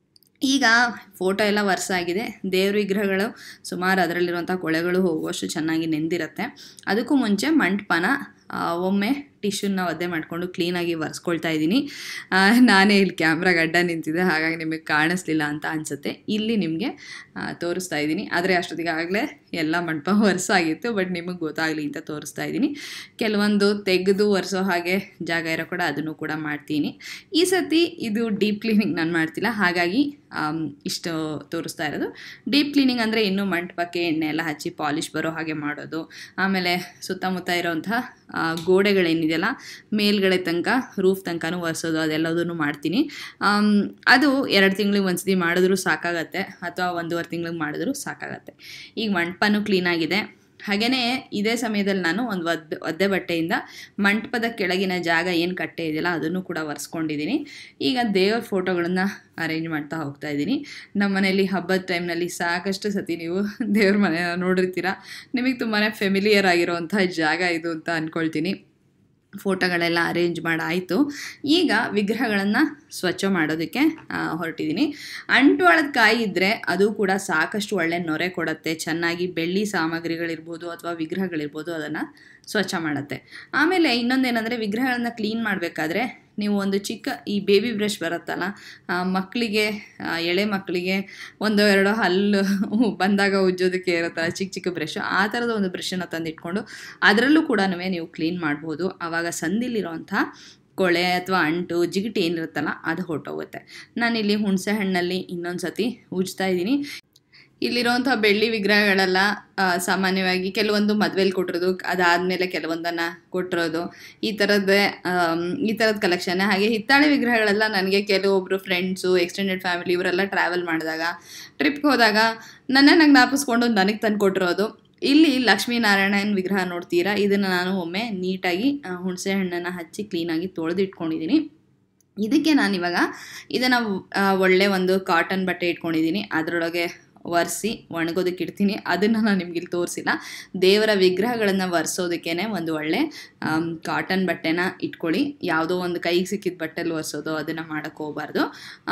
ಈಗ ಫೋಟೋ ಎಲ್ಲ ವರ್ಷ ಆಗಿದೆ ದೇವ್ರ ವಿಗ್ರಹಗಳು ಸುಮಾರು ಅದರಲ್ಲಿರುವಂಥ ಕೊಳೆಗಳು ಹೋಗುವಷ್ಟು ಚೆನ್ನಾಗಿ ನೆಂದಿರುತ್ತೆ ಅದಕ್ಕೂ ಮುಂಚೆ ಮಂಟಪನ ಆ, ಒಮ್ಮೆ ಟಿಶ್ಯೂನ ಒದ್ದೆ ಮಾಡಿಕೊಂಡು ಕ್ಲೀನಾಗಿ ಒರೆಸ್ಕೊಳ್ತಾ ಇದ್ದೀನಿ ಆ, ನಾನೇ ಇಲ್ಲಿ ಕ್ಯಾಮ್ರಾ ಗಡ್ಡ ನಿಂತಿದೆ ಹಾಗಾಗಿ ನಿಮಗೆ ಕಾಣಿಸ್ಲಿಲ್ಲ ಅಂತ ಅನಿಸುತ್ತೆ ಇಲ್ಲಿ ನಿಮಗೆ ಆ, ತೋರಿಸ್ತಾ ಇದ್ದೀನಿ ಆದರೆ ಅಷ್ಟೊತ್ತಿಗೆ ಆಗಲೇ ಎಲ್ಲ ಮಂಟಪ ಒರೆಸಾಗಿತ್ತು ಬಟ್ ನಿಮಗೆ ಗೊತ್ತಾಗಲಿ ಅಂತ ತೋರಿಸ್ತಾ ಇದ್ದೀನಿ ಕೆಲವೊಂದು ತೆಗೆದು ಒರೆಸೋ ಹಾಗೆ ಜಾಗ ಇರೋ ಕೂಡ ಅದನ್ನು ಕೂಡ ಮಾಡ್ತೀನಿ ಈ ಸತಿ ಇದು ಡೀಪ್ ಕ್ಲೀನಿಂಗ್ ನಾನು ಮಾಡ್ತಿಲ್ಲ ಹಾಗಾಗಿ ಆಮ್, ಇಷ್ಟು ತೋರಿಸ್ತಾ ಇರೋದು ಡೀಪ್ ಕ್ಲೀನಿಂಗ್ ಅಂದರೆ ಇನ್ನೂ ಮಂಟಪಕ್ಕೆ ಎಣ್ಣೆ ಎಲ್ಲ ಹಚ್ಚಿ ಪಾಲಿಷ್ ಬರೋ ಹಾಗೆ ಮಾಡೋದು ಆಮೇಲೆ ಸುತ್ತಮುತ್ತ ಇರೋಂಥ ಆ, ಗೋಡೆಗಳೇನಿದೆಯಲ್ಲ ಮೇಲ್ಗಡೆ ತನಕ ರೂಫ್ ತನಕನೂ ಒರೆಸೋದು ಅದೆಲ್ಲದನ್ನು ಮಾಡ್ತೀನಿ ಆಮ್, ಅದು ಎರಡು ತಿಂಗಳಿಗೆ ಒಂದ್ಸತಿ ಮಾಡಿದ್ರೂ ಸಾಕಾಗತ್ತೆ ಅಥವಾ ಒಂದೂವರೆ ತಿಂಗಳಿಗೆ ಮಾಡಿದ್ರೂ ಸಾಕಾಗತ್ತೆ ಈಗ ಮಂಟಪನೂ ಕ್ಲೀನಾಗಿದೆ ಹಾಗೆಯೇ ಇದೇ ಸಮಯದಲ್ಲಿ ನಾನು ಒಂದು ಒದ್ದೆ ಒದ್ದೆ ಬಟ್ಟೆಯಿಂದ ಮಂಟಪದ ಕೆಳಗಿನ ಜಾಗ ಏನು ಕಟ್ಟೆ ಇದೆಯಲ್ಲ ಅದನ್ನು ಕೂಡ ಒರೆಸ್ಕೊಂಡಿದ್ದೀನಿ ಈಗ ದೇವರ ಫೋಟೋಗಳನ್ನು ಅರೇಂಜ್ ಮಾಡ್ತಾ ಹೋಗ್ತಾ ಇದ್ದೀನಿ ನಮ್ಮ ಮನೇಲಿ ಹಬ್ಬದ ಟೈಮ್ನಲ್ಲಿ ಸಾಕಷ್ಟು ಸತಿ ನೀವು ದೇವ್ರ ಮನೆ ನೋಡಿರ್ತೀರ ನಿಮಗೆ ತುಂಬಾ ಫೆಮಿಲಿಯರ್ ಆಗಿರೋವಂಥ ಜಾಗ ಇದು ಅಂತ ಅಂದ್ಕೊಳ್ತೀನಿ ಫೋಟೋಗಳೆಲ್ಲ ಅರೇಂಜ್ ಮಾಡಾಯಿತು ಈಗ ವಿಗ್ರಹಗಳನ್ನು ಸ್ವಚ್ಛ ಮಾಡೋದಕ್ಕೆ ಆ, ಹೊರಟಿದ್ದೀನಿ ಅಂಟುವಾಳದ ಕಾಯಿ ಇದ್ದರೆ ಅದು ಕೂಡ ಸಾಕಷ್ಟು ಒಳ್ಳೆ ನೊರೆ ಕೊಡುತ್ತೆ ಚೆನ್ನಾಗಿ ಬೆಳ್ಳಿ ಸಾಮಗ್ರಿಗಳಿರ್ಬೋದು ಅಥವಾ ವಿಗ್ರಹಗಳಿರ್ಬೋದು ಅದನ್ನು ಸ್ವಚ್ಛ ಮಾಡುತ್ತೆ ಆಮೇಲೆ ಇನ್ನೊಂದೇನೆಂದರೆ ವಿಗ್ರಹಗಳನ್ನ ಕ್ಲೀನ್ ಮಾಡಬೇಕಾದ್ರೆ ನೀವು ಒಂದು ಚಿಕ್ಕ ಈ ಬೇಬಿ ಬ್ರಷ್ ಬರುತ್ತಲ್ಲ ಆ, ಮಕ್ಕಳಿಗೆ ಆ, ಎಳೆ ಮಕ್ಕಳಿಗೆ ಒಂದು ಎರಡು ಹಲ್ಲು ಬಂದಾಗ ಉಜ್ಜೋದಕ್ಕೆ ಇರುತ್ತಲ್ಲ ಚಿಕ್ಕ ಚಿಕ್ಕ ಬ್ರಷ್ ಆ ಥರದ ಒಂದು ಬ್ರಷನ್ನು ತಂದಿಟ್ಕೊಂಡು ಅದರಲ್ಲೂ ಕೂಡ ನೀವು ಕ್ಲೀನ್ ಮಾಡ್ಬೋದು ಆವಾಗ ಸಂದಿಲಿರೋಂಥ ಕೊಳೆ ಅಥವಾ ಅಂಟು ಜಿಗಿಟಿ ಏನಿರುತ್ತಲ್ಲ ಅದು ಹೊರಟೋಗುತ್ತೆ ನಾನಿಲ್ಲಿ ಹುಣಸೆ ಹಣ್ಣಲ್ಲಿ ಇನ್ನೊಂದು ಸತಿ ಉಜ್ತಾ ಇದ್ದೀನಿ ಇಲ್ಲಿರುವಂಥ ಬೆಳ್ಳಿ ವಿಗ್ರಹಗಳೆಲ್ಲ ಆ, ಸಾಮಾನ್ಯವಾಗಿ ಕೆಲವೊಂದು ಮದುವೆಲಿ ಕೊಟ್ಟಿರೋದು ಅದಾದಮೇಲೆ ಕೆಲವೊಂದನ್ನು ಕೊಟ್ಟಿರೋದು ಈ ಥರದ್ದೇ ಆಮ್, ಈ ಥರದ ಕಲೆಕ್ಷನ್ ಹಾಗೆ ಹಿತ್ತಾಳೆ ವಿಗ್ರಹಗಳೆಲ್ಲ ನನಗೆ ಕೆಲವೊಬ್ಬರು ಫ್ರೆಂಡ್ಸು ಎಕ್ಸ್ಟೆಂಡೆಡ್ ಫ್ಯಾಮಿಲಿ ಇವರೆಲ್ಲ ಟ್ರಾವೆಲ್ ಮಾಡಿದಾಗ ಟ್ರಿಪ್ಗೆ ಹೋದಾಗ ನನ್ನನ್ನು ಜ್ಞಾಪಿಸ್ಕೊಂಡು ನನಗೆ ತಂದು ಕೊಟ್ಟಿರೋದು ಇಲ್ಲಿ ಲಕ್ಷ್ಮೀನಾರಾಯಣನ ವಿಗ್ರಹ ನೋಡ್ತೀರಾ ಇದನ್ನು ನಾನು ಒಮ್ಮೆ ನೀಟಾಗಿ ಆ, ಹುಣಸೆ ಹಣ್ಣನ್ನು ಹಚ್ಚಿ ಕ್ಲೀನಾಗಿ ತೊಳೆದಿಟ್ಕೊಂಡಿದ್ದೀನಿ ಇದಕ್ಕೆ ನಾನಿವಾಗ ಇದನ್ನು ಒಳ್ಳೆ ಒಂದು ಕಾಟನ್ ಬಟ್ಟೆ ಇಟ್ಕೊಂಡಿದ್ದೀನಿ ಅದರೊಳಗೆ ಒರೆಸಿ ಒಣಗೋದಕ್ಕೆ ಇಡ್ತೀನಿ ಅದನ್ನು ನಾನು ನಿಮ್ಗೆ ಇಲ್ಲಿ ತೋರಿಸಿಲ್ಲ ದೇವರ ವಿಗ್ರಹಗಳನ್ನು ಒರೆಸೋದಕ್ಕೇ ಒಂದು ಒಳ್ಳೆ ಕಾಟನ್ ಬಟ್ಟೆನ ಇಟ್ಕೊಳ್ಳಿ ಯಾವುದೋ ಒಂದು ಕೈಗೆ ಸಿಕ್ಕಿದ ಬಟ್ಟೆಲಿ ಒರೆಸೋದು ಅದನ್ನು ಮಾಡೋಕ್ಕೆ ಹೋಗಬಾರ್ದು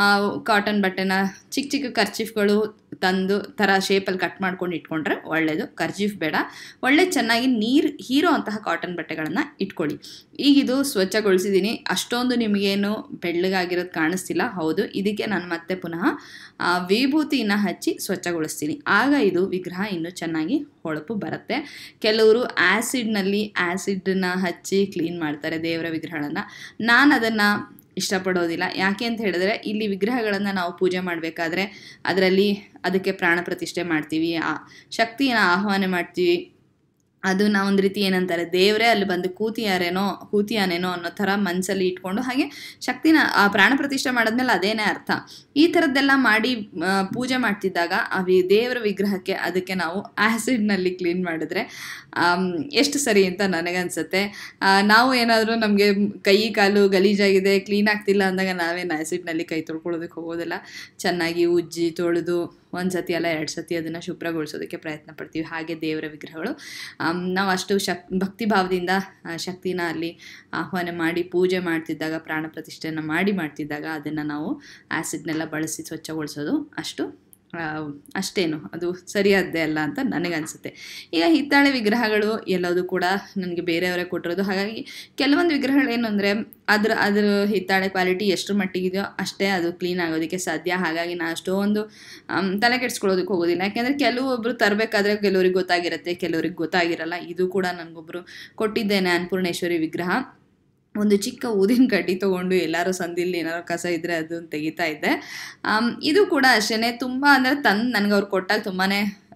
ಕಾಟನ್ ಬಟ್ಟೆನ ಚಿಕ್ಕ ಚಿಕ್ಕ ಕರ್ಚೀಫ್ಗಳು ತಂದು ಥರ ಶೇಪಲ್ಲಿ ಕಟ್ ಮಾಡ್ಕೊಂಡು ಇಟ್ಕೊಂಡ್ರೆ ಒಳ್ಳೆಯದು ಕರ್ಚೀಫ್ ಬೇಡ ಒಳ್ಳೆ ಚೆನ್ನಾಗಿ ನೀರು ಹೀರೋ ಅಂತಹ ಕಾಟನ್ ಬಟ್ಟೆಗಳನ್ನು ಇಟ್ಕೊಳ್ಳಿ ಈಗ ಇದು ಸ್ವಚ್ಛಗೊಳಿಸಿದ್ದೀನಿ ಅಷ್ಟೊಂದು ನಿಮಗೇನು ಬೆಳ್ಳಗಾಗಿರೋದು ಕಾಣಿಸ್ತಿಲ್ಲ ಹೌದು ಇದಕ್ಕೆ ನಾನು ಮತ್ತೆ ಪುನಃ ಆ, ವಿಭೂತಿನ ಹಚ್ಚಿ ಸ್ವಚ್ಛಗೊಳಿಸ್ತೀನಿ ಆಗ ಇದು ವಿಗ್ರಹ ಇನ್ನೂ ಚೆನ್ನಾಗಿ ಹೊಳಪು ಬರುತ್ತೆ ಕೆಲವರು ಆ್ಯಸಿಡ್ನಲ್ಲಿ ಆ್ಯಸಿಡನ್ನ ಹಚ್ಚಿ ಕ್ಲೀನ್ ಮಾಡ್ತಾರೆ ದೇವರ ವಿಗ್ರಹಗಳನ್ನು ನಾನು ಅದನ್ನು ಇಷ್ಟಪಡೋದಿಲ್ಲ ಯಾಕೆ ಅಂತ ಹೇಳಿದ್ರೆ ಇಲ್ಲಿ ವಿಗ್ರಹಗಳನ್ನು ನಾವು ಪೂಜೆ ಮಾಡಬೇಕಾದ್ರೆ ಅದರಲ್ಲಿ ಅದಕ್ಕೆ ಪ್ರಾಣ ಪ್ರತಿಷ್ಠೆ ಮಾಡ್ತೀವಿ ಆ ಶಕ್ತಿನ ಆಹ್ವಾನ ಮಾಡ್ತೀವಿ ಅದು ನಾವು ಒಂದು ರೀತಿ ಏನಂತಾರೆ ದೇವರೇ ಅಲ್ಲಿ ಬಂದು ಕೂತಿಯಾರೇನೋ ಕೂತಿಯಾನೇನೋ ಅನ್ನೋ ಥರ ಮನಸ್ಸಲ್ಲಿ ಇಟ್ಕೊಂಡು ಹಾಗೆ ಶಕ್ತಿನ ಆ ಪ್ರಾಣ ಪ್ರತಿಷ್ಠೆ ಮಾಡಿದ್ಮೇಲೆ ಅದೇನೇ ಅರ್ಥ ಈ ಥರದ್ದೆಲ್ಲ ಮಾಡಿ ಆ, ಪೂಜೆ ಮಾಡ್ತಿದ್ದಾಗ ಆ ವಿ- ದೇವರ ವಿಗ್ರಹಕ್ಕೆ ಅದಕ್ಕೆ ನಾವು ಆ್ಯಸಿಡ್ನಲ್ಲಿ ಕ್ಲೀನ್ ಮಾಡಿದ್ರೆ ಆಮ್, ಎಷ್ಟು ಸರಿ ಅಂತ ನನಗನ್ಸುತ್ತೆ ಆ, ನಾವು ಏನಾದರೂ ನಮಗೆ ಕೈ ಕಾಲು ಗಲೀಜಾಗಿದೆ ಕ್ಲೀನ್ ಆಗ್ತಿಲ್ಲ ಅಂದಾಗ ನಾವೇನು ಆ್ಯಸಿಡ್ನಲ್ಲಿ ಕೈ ತೊಳ್ಕೊಳ್ಳೋದಕ್ಕೆ ಹೋಗೋದಿಲ್ಲ ಚೆನ್ನಾಗಿ ಉಜ್ಜಿ ತೊಳೆದು ಒಂದು ಸತಿ ಅಲ್ಲ ಎರಡು ಸತಿ ಅದನ್ನು ಶುಭ್ರಗೊಳಿಸೋದಕ್ಕೆ ಪ್ರಯತ್ನ ಪಡ್ತೀವಿ ಹಾಗೆ ದೇವರ ವಿಗ್ರಹಗಳು ಆಮ್, ನಾವು ಅಷ್ಟು ಶಕ್ ಭಕ್ತಿ ಭಾವದಿಂದ ಆ ಶಕ್ತಿನ ಅಲ್ಲಿ ಆಹ್ವಾನ ಮಾಡಿ ಪೂಜೆ ಮಾಡ್ತಿದ್ದಾಗ ಪ್ರಾಣ ಪ್ರತಿಷ್ಠೆಯನ್ನು ಮಾಡಿ ಮಾಡ್ತಿದ್ದಾಗ ಅದನ್ನು ನಾವು ಆ್ಯಸಿಡ್ನೆಲ್ಲ ಬಳಸಿ ಸ್ವಚ್ಛಗೊಳಿಸೋದು ಅಷ್ಟು ಆ, ಅಷ್ಟೇನು ಅದು ಸರಿಯಾದ್ದೇ ಅಲ್ಲ ಅಂತ ನನಗನ್ಸುತ್ತೆ ಈಗ ಹಿತ್ತಾಳೆ ವಿಗ್ರಹಗಳು ಎಲ್ಲದೂ ಕೂಡ ನನಗೆ ಬೇರೆಯವರೇ ಕೊಟ್ಟಿರೋದು ಹಾಗಾಗಿ ಕೆಲವೊಂದು ವಿಗ್ರಹಗಳು ಏನು ಅಂದರೆ ಅದ್ರ ಅದ್ರ ಹಿತ್ತಾಳೆ ಕ್ವಾಲಿಟಿ ಎಷ್ಟು ಮಟ್ಟಿಗಿದೆಯೋ ಅಷ್ಟೇ ಅದು ಕ್ಲೀನ್ ಆಗೋದಕ್ಕೆ ಸಾಧ್ಯ ಹಾಗಾಗಿ ನಾನು ಅಷ್ಟೊಂದು ಆಮ್, ತಲೆ ಕೆಡಿಸ್ಕೊಳ್ಳೋದಕ್ಕೆ ಹೋಗೋದಿಲ್ಲ ಯಾಕೆಂದರೆ ಕೆಲವೊಬ್ಬರು ತರಬೇಕಾದ್ರೆ ಕೆಲವ್ರಿಗೆ ಗೊತ್ತಾಗಿರುತ್ತೆ ಕೆಲವ್ರಿಗೆ ಗೊತ್ತಾಗಿರಲ್ಲ ಇದು ಕೂಡ ನನಗೊಬ್ಬರು ಕೊಟ್ಟಿದ್ದೇನೆ ಅನ್ನಪೂರ್ಣೇಶ್ವರಿ ವಿಗ್ರಹ ಒಂದು ಚಿಕ್ಕ ಊದಿನ ಕಡ್ಡಿ ತೊಗೊಂಡು ಎಲ್ಲರೂ ಸಂದಿಲ್ಲಿ ಏನಾದ್ರು ಕಸ ಇದ್ದರೆ ಅದನ್ನು ತೆಗಿತಾ ಇದ್ದೆ ಆಮ್, ಇದು ಕೂಡ ಅಷ್ಟೇ ತುಂಬ ಅಂದರೆ ತಂದು ನನಗೆ ಅವ್ರು ಕೊಟ್ಟಾಗ ತುಂಬಾ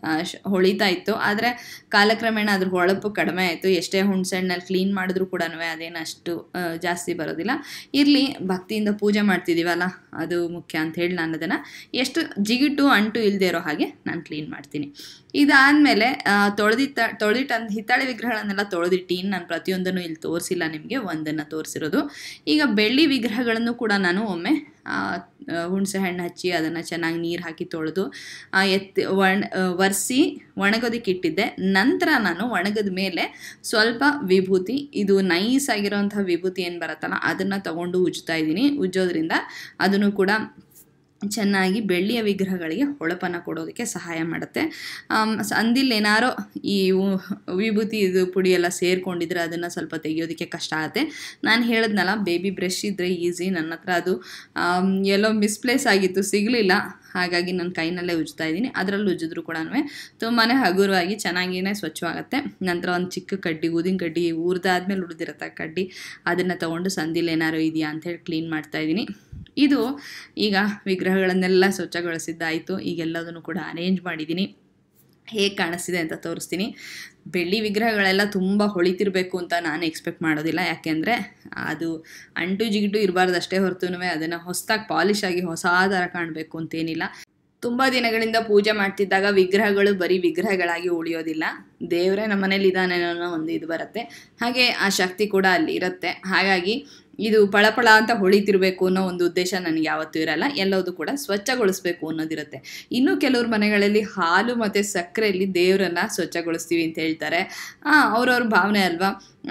ಆ, ಶ್- ಹೊಳಿತಾ ಇತ್ತು ಆದರೆ ಕಾಲಕ್ರಮೇಣ ಅದ್ರ ಹೊಳಪು ಕಡಿಮೆ ಆಯಿತು ಎಷ್ಟೇ ಹುಣ್ಸೆಹಣ್ಣಲ್ಲಿ ಕ್ಲೀನ್ ಮಾಡಿದ್ರೂ ಕೂಡ ಅದೇನು ಅಷ್ಟು ಆ, ಜಾಸ್ತಿ ಬರೋದಿಲ್ಲ ಇರಲಿ ಭಕ್ತಿಯಿಂದ ಪೂಜೆ ಮಾಡ್ತಿದ್ದೀವಲ್ಲ ಅದು ಮುಖ್ಯ ಅಂತ ಹೇಳಿ ನಾನು ಅದನ್ನು ಎಷ್ಟು ಜಿಗಿಟು ಅಂಟು ಇಲ್ಲದೆ ಇರೋ ಹಾಗೆ ನಾನು ಕ್ಲೀನ್ ಮಾಡ್ತೀನಿ ಇದಾದಮೇಲೆ ತೊಳೆದಿಟ್ಟ ತೊಳೆದಿಟ್ಟ ಹಿತ್ತಾಳೆ ವಿಗ್ರಹಗಳನ್ನೆಲ್ಲ ತೊಳೆದಿಟ್ಟು ನಾನು ಪ್ರತಿಯೊಂದನ್ನು ಇಲ್ಲಿ ತೋರಿಸಿಲ್ಲ ನಿಮಗೆ ಒಂದನ್ನು ತೋರಿಸಿರೋದು ಈಗ ಬೆಳ್ಳಿ ವಿಗ್ರಹಗಳನ್ನು ಕೂಡ ನಾನು ಒಮ್ಮೆ ಆ, ಆ, ಹುಣಸೆ ಹಣ್ಣು ಹಚ್ಚಿ ಅದನ್ನು ಚೆನ್ನಾಗಿ ನೀರು ಹಾಕಿ ತೊಳೆದು ಆ, ಎತ್ತಿ ಒಣ ಒರೆಸಿ ಒಣಗೋದಕ್ಕೆ ಇಟ್ಟಿದ್ದೆ ನಂತರ ನಾನು ಒಣಗದ ಮೇಲೆ ಸ್ವಲ್ಪ ವಿಭೂತಿ ಇದು ನೈಸ್ ಆಗಿರೋಂಥ ವಿಭೂತಿ ಏನು ಬರುತ್ತಲ್ಲ ಅದನ್ನು ತಗೊಂಡು ಉಜ್ತಾ ಇದ್ದೀನಿ ಉಜ್ಜೋದ್ರಿಂದ ಅದನ್ನು ಕೂಡ ಚೆನ್ನಾಗಿ ಬೆಳ್ಳಿಯ ವಿಗ್ರಹಗಳಿಗೆ ಹೊಳಪನ್ನು ಕೊಡೋದಕ್ಕೆ ಸಹಾಯ ಮಾಡುತ್ತೆ ಆಮ್, ಸ- ಅಂದಿಲ್ ಏನಾರೋ ಈ ಉ- ವಿಭೂತಿ ಇದು ಪುಡಿ ಎಲ್ಲ ಸೇರಿಕೊಂಡಿದ್ರೆ ಅದನ್ನು ಸ್ವಲ್ಪ ತೆಗಿಯೋದಕ್ಕೆ ಕಷ್ಟ ಆಗುತ್ತೆ ನಾನು ಹೇಳಿದ್ನಲ್ಲ ಬೇಬಿ ಬ್ರಷ್ ಇದ್ದರೆ ಈಸಿ ನನ್ನ ಹತ್ರ ಅದು ಆಮ್, ಎಲ್ಲೋ ಮಿಸ್ಪ್ಲೇಸ್ ಆಗಿತ್ತು ಸಿಗಲಿಲ್ಲ ಹಾಗಾಗಿ ನಾನು ಕೈನಲ್ಲೇ ಉಜ್ತಾ ಇದ್ದೀನಿ ಅದರಲ್ಲಿ ಉಜ್ಜಿದ್ರು ಕೂಡ ತುಂಬಾ ಹಗುರವಾಗಿ ಚೆನ್ನಾಗಿಯೇ ಸ್ವಚ್ಛವಾಗುತ್ತೆ ನಂತರ ಒಂದು ಚಿಕ್ಕ ಕಡ್ಡಿ ಊದಿನ ಕಡ್ಡಿ ಊರ್ದಾದ್ಮೇಲೆ ಉಳಿದಿರುತ್ತೆ ಆ ಕಡ್ಡಿ ಅದನ್ನು ತೊಗೊಂಡು ಸಂದಿಲ್ ಏನಾರು ಇದೆಯಾ ಅಂಥೇಳಿ ಕ್ಲೀನ್ ಮಾಡ್ತಾ ಇದ್ದೀನಿ ಇದು ಈಗ ವಿಗ್ರಹಗಳನ್ನೆಲ್ಲ ಸ್ವಚ್ಛಗೊಳಿಸಿದ್ದಾಯಿತು ಈಗೆಲ್ಲದನ್ನು ಕೂಡ ಅರೇಂಜ್ ಮಾಡಿದ್ದೀನಿ ಹೇಗೆ ಕಾಣಿಸ್ತಿದೆ ಅಂತ ತೋರಿಸ್ತೀನಿ ಬೆಳ್ಳಿ ವಿಗ್ರಹಗಳೆಲ್ಲ ತುಂಬ ಹೊಳಿತಿರ್ಬೇಕು ಅಂತ ನಾನು ಎಕ್ಸ್ಪೆಕ್ಟ್ ಮಾಡೋದಿಲ್ಲ ಯಾಕೆಂದರೆ ಅದು ಅಂಟು ಜಿಗಿಟು ಇರಬಾರ್ದು ಅಷ್ಟೇ ಹೊರತು ಅದನ್ನು ಹೊಸದಾಗಿ ಪಾಲಿಶ್ ಆಗಿ ಹೊಸ ಥರ ಕಾಣಬೇಕು ಅಂತೇನಿಲ್ಲ ತುಂಬ ದಿನಗಳಿಂದ ಪೂಜೆ ಮಾಡ್ತಿದ್ದಾಗ ವಿಗ್ರಹಗಳು ಬರೀ ವಿಗ್ರಹಗಳಾಗಿ ಉಳಿಯೋದಿಲ್ಲ ದೇವರೇ ನಮ್ಮ ಮನೇಲಿ ಇದ್ದಾನೆ ಅನ್ನೋ ಒಂದು ಇದು ಬರುತ್ತೆ ಹಾಗೆ ಆ ಶಕ್ತಿ ಕೂಡ ಅಲ್ಲಿ ಇರುತ್ತೆ ಹಾಗಾಗಿ ಇದು ಪಳಪಳ ಅಂತ ಹೊಳಿತಿರ್ಬೇಕು ಅನ್ನೋ ಒಂದು ಉದ್ದೇಶ ನನಗೆ ಯಾವತ್ತೂ ಇರಲ್ಲ ಎಲ್ಲದೂ ಕೂಡ ಸ್ವಚ್ಛಗೊಳಿಸ್ಬೇಕು ಅನ್ನೋದಿರುತ್ತೆ ಇನ್ನು ಕೆಲವ್ರ ಮನೆಗಳಲ್ಲಿ ಹಾಲು ಮತ್ತು ಸಕ್ಕರೆಯಲ್ಲಿ ದೇವರನ್ನ ಸ್ವಚ್ಛಗೊಳಿಸ್ತೀವಿ ಅಂತ ಹೇಳ್ತಾರೆ ಅವ್ರವ್ರ ಭಾವನೆ ಅಲ್ವಾ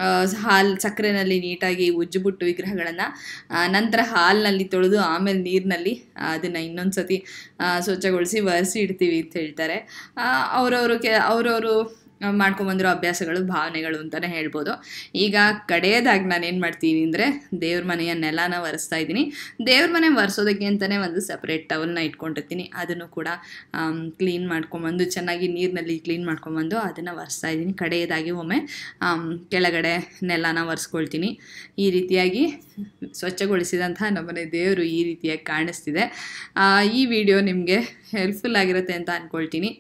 ಹಾಲು ಸಕ್ಕರೆನಲ್ಲಿ ನೀಟಾಗಿ ಉಜ್ಜಿಬಿಟ್ಟು ವಿಗ್ರಹಗಳನ್ನು ನಂತರ ಹಾಲಿನಲ್ಲಿ ತೊಳೆದು ಆಮೇಲೆ ನೀರಿನಲ್ಲಿ ಅದನ್ನು ಇನ್ನೊಂದು ಸತಿ ಆ, ಸ್ವಚ್ಛಗೊಳಿಸಿ ಒರೆಸಿ ಇಡ್ತೀವಿ ಅಂತ ಹೇಳ್ತಾರೆ ಅವರವರು ಕೆ ಅವರವರು ಮಾಡ್ಕೊಂಬಂದಿರೋ ಅಭ್ಯಾಸಗಳು ಭಾವನೆಗಳು ಅಂತಲೇ ಹೇಳ್ಬೋದು ಈಗ ಕಡೆಯದಾಗಿ ನಾನು ಏನು ಮಾಡ್ತೀನಿ ಅಂದರೆ ದೇವ್ರ ಮನೆಯ ನೆಲನ ಒರೆಸ್ತಾ ಇದ್ದೀನಿ ದೇವ್ರ ಮನೆ ಒರೆಸೋದಕ್ಕೆ ಅಂತಲೇ ಒಂದು ಸಪ್ರೇಟ್ ಟವಲ್ನ ಇಟ್ಕೊಂಡಿರ್ತೀನಿ ಅದನ್ನು ಕೂಡ ಕ್ಲೀನ್ ಮಾಡ್ಕೊಂಬಂದು ಚೆನ್ನಾಗಿ ನೀರಿನಲ್ಲಿ ಕ್ಲೀನ್ ಮಾಡ್ಕೊಂಬಂದು ಅದನ್ನು ಒರೆಸ್ತಾ ಇದ್ದೀನಿ ಕಡೆಯದಾಗಿ ಒಮ್ಮೆ ಆಮ್, ಕೆಳಗಡೆ ನೆಲನ ಒರೆಸ್ಕೊಳ್ತೀನಿ ಈ ರೀತಿಯಾಗಿ ಸ್ವಚ್ಛಗೊಳಿಸಿದಂತಹ ನಮ್ಮನೆ ದೇವರು ಈ ರೀತಿಯಾಗಿ ಕಾಣಿಸ್ತಿದೆ ಆ, ಈ ವಿಡಿಯೋ ನಿಮಗೆ ಹೆಲ್ಪ್ಫುಲ್ ಆಗಿರುತ್ತೆ ಅಂತ ಅಂದ್ಕೊಳ್ತೀನಿ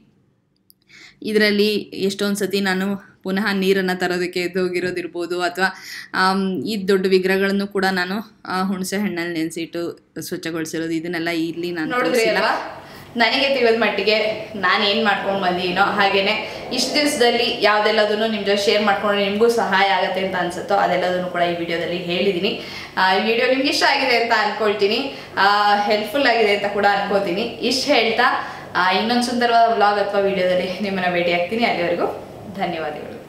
ಇದರಲ್ಲಿ ಎಷ್ಟೊಂದು ಸತಿ ನಾನು ಪುನಃ ನೀರನ್ನು ತರೋದಕ್ಕೆ ಎದ್ದೋಗಿರೋದಿರ್ಬೋದು ಅಥವಾ ಈ ದೊಡ್ಡ ವಿಗ್ರಹಗಳನ್ನು ಕೂಡ ನಾನು ಆ, ಹುಣಸೆ ಹಣ್ಣಲ್ಲಿ ನೆನೆಸಿಟ್ಟು ಸ್ವಚ್ಛಗೊಳಿಸಿರೋದು ಇದನ್ನೆಲ್ಲ ಇಲ್ಲಿ ನಾನು ನೋಡಿದ್ರಿ ತೋರಿಸಿಲ್ಲ ಅಲ್ವಾ ನನಗೆ ತಿಳಿದ ಮಟ್ಟಿಗೆ ನಾನು ಏನು ಮಾಡ್ಕೊಂಡು ಬಂದೀನೋ ಹಾಗೇನೆ ಇಷ್ಟು ದಿವಸದಲ್ಲಿ ಯಾವುದೆಲ್ಲದನ್ನು ನಿಮ್ಮ ಜೊತೆ ಶೇರ್ ಮಾಡ್ಕೊಂಡು ನಿಮಗೂ ಸಹಾಯ ಆಗುತ್ತೆ ಅಂತ ಅನ್ಸುತ್ತೋ ಅದೆಲ್ಲದನ್ನು ಕೂಡ ಈ ವಿಡಿಯೋದಲ್ಲಿ ಹೇಳಿದ್ದೀನಿ ಆ, ಈ ವಿಡಿಯೋ ನಿಮ್ಗೆ ಇಷ್ಟ ಆಗಿದೆ ಅಂತ ಅನ್ಕೊಳ್ತೀನಿ ಹೆಲ್ಪ್ಫುಲ್ ಆಗಿದೆ ಅಂತ ಕೂಡ ಅನ್ಕೋತೀನಿ ಇಷ್ಟು ಹೇಳ್ತಾ ಇನ್ನೊಂದು ಸುಂದರವಾದ ವ್ಲಾಗ್ ಅಥವಾ ವಿಡಿಯೋದಲ್ಲಿ ನಿಮ್ಮನ್ನ ಭೇಟಿ ಆಗ್ತೀನಿ ಅಲ್ಲಿವರೆಗೂ ಧನ್ಯವಾದಗಳು